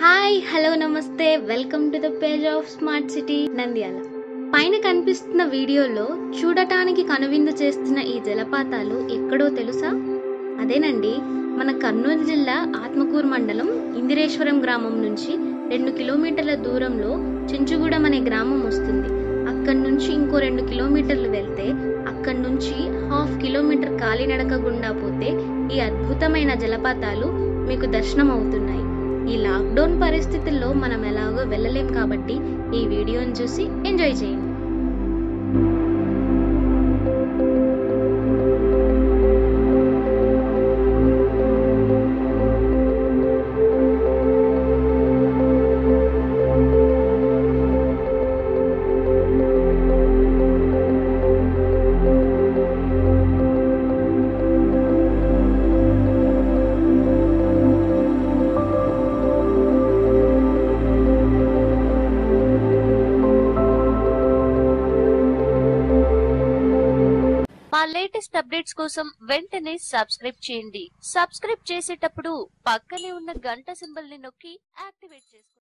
hi hello namaste welcome to the page of smart city Nandyala పైన కనిపిస్తున్న వీడియోలో చూడటానికి కనువిందు చేస్తున్న ఈ జలపాతాలు ఎక్కడో తెలుసా అదేనండి మన కర్నూలు జిల్లా ఆత్మకూరు మండలం ఇందిరేశ్వరం గ్రామం నుంచి రెండు కిలోమీటర్ల దూరంలో చెంచుగూడెం అనే గ్రామం వస్తుంది అక్కడి నుంచి ఇంకో రెండు కిలోమీటర్లు వెళ్తే అక్కడి నుంచి హాఫ్ కిలోమీటర్ కాలినడక గుండా పోతే ఈ అద్భుతమైన జలపాతాలు మీకు దర్శనం అవుతున్నాయి ఈ లాక్డౌన్ పరిస్థితుల్లో మనం ఎలాగో వెళ్ళలేం కాబట్టి ఈ వీడియోని చూసి ఎంజాయ్ చేయండి మా లేటెస్ట్ అప్డేట్స్ కోసం వెంటనే సబ్స్క్రైబ్ చేయండి సబ్స్క్రైబ్ చేసేటప్పుడు పక్కనే ఉన్న గంట సింబల్ ని నొక్కి యాక్టివేట్ చేసుకోండి